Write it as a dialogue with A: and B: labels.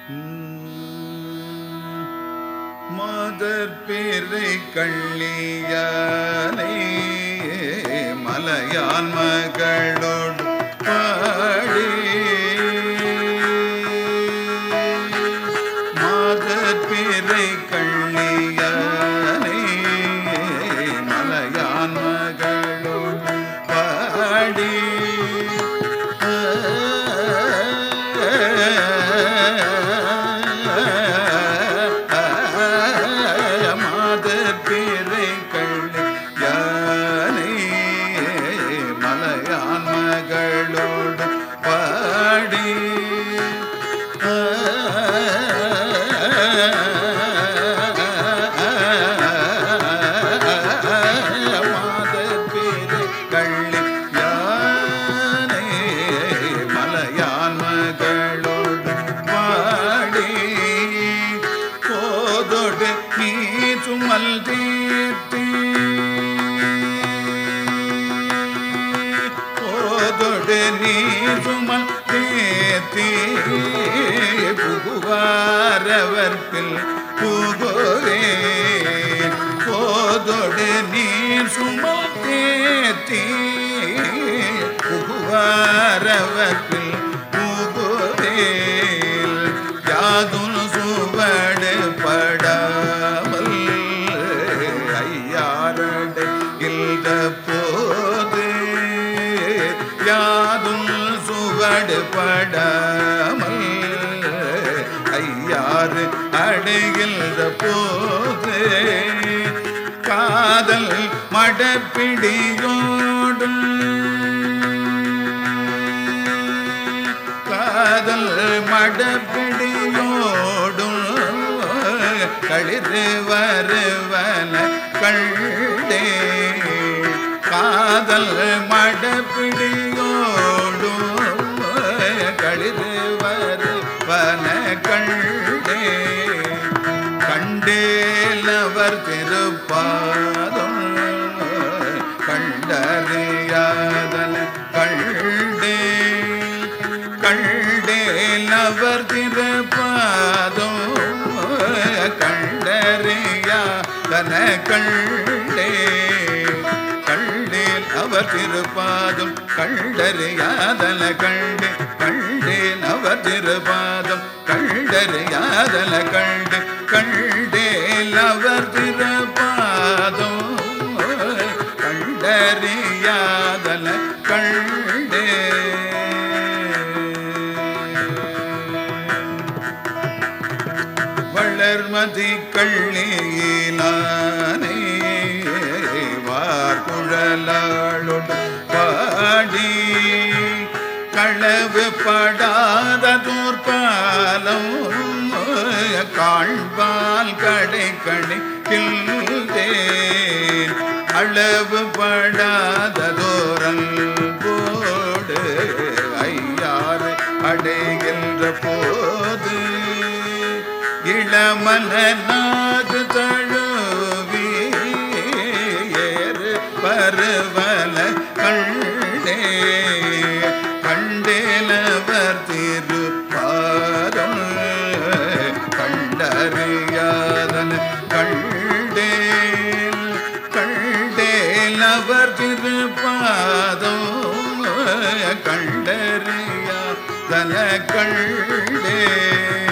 A: மாதர் பிறை கள்ளியானை மலையான் மகளோடு பாடி மாதர் பிறை கள்ளியானை மலையான் மகளோடு பாடி மாதர் பிறை கள்ளி யானை மலையான் மகளோடு பாடி மாதர் பிறை கள்ளி யானை மலையான் மகளோடு பாடி போதொடு நீ சுமல் தீர்த்தி போதொடு நீ சுமல் தேத்தி புகுவாரவர்பில் புகுவே போதொடு நீர் சுமல் தேத்தி புகுவாரவர்பில் புகுவேல் யாதும் சுவடு படாமல் ஐயாரடை இந்த போது யாதும் சுவடு படாமல் ஐயாறு அடைகின்ற போது காதல் மடப்பிடியோடும் காதல் மடப்பிடியோடும் களிறு வருவன கண்டே காதல் மடப்பிடியோடும் களிறு வருவன கண்டே கண்டேலவர் திருப்பாதம் கண்டறியாதன கண்டே கண்டேலவர் திருப்பாதம் கண்டறியாதன கண்டே கண்டேல் அவர் திருப்பாதம் கண்டறியாதன கண்டே கண்டேல் அவர் திருப்பாதம் கண்டறியாதன கண்டு கண்டேல் அவர் திருப்பாதம் கண்டறியாதன கண்டே வளர்மதி கள்ளியிலானே வார்குழலாளொடு பாடி களவு படாத தூர்பாலம் காண்பால் கடை கணி கிழ்ந்தேன் அளவு படாத தூரல் போடு ஐயாறு அடைகின்ற போது இளமலனாது தழுவி ஏறு பருவல கண்டே கண்டேலவர் திருப்பாதம் கண்டறியாதன கண்டேல் கண்டேலவர் திருப்பாதம் கண்டறியாதன கண்டே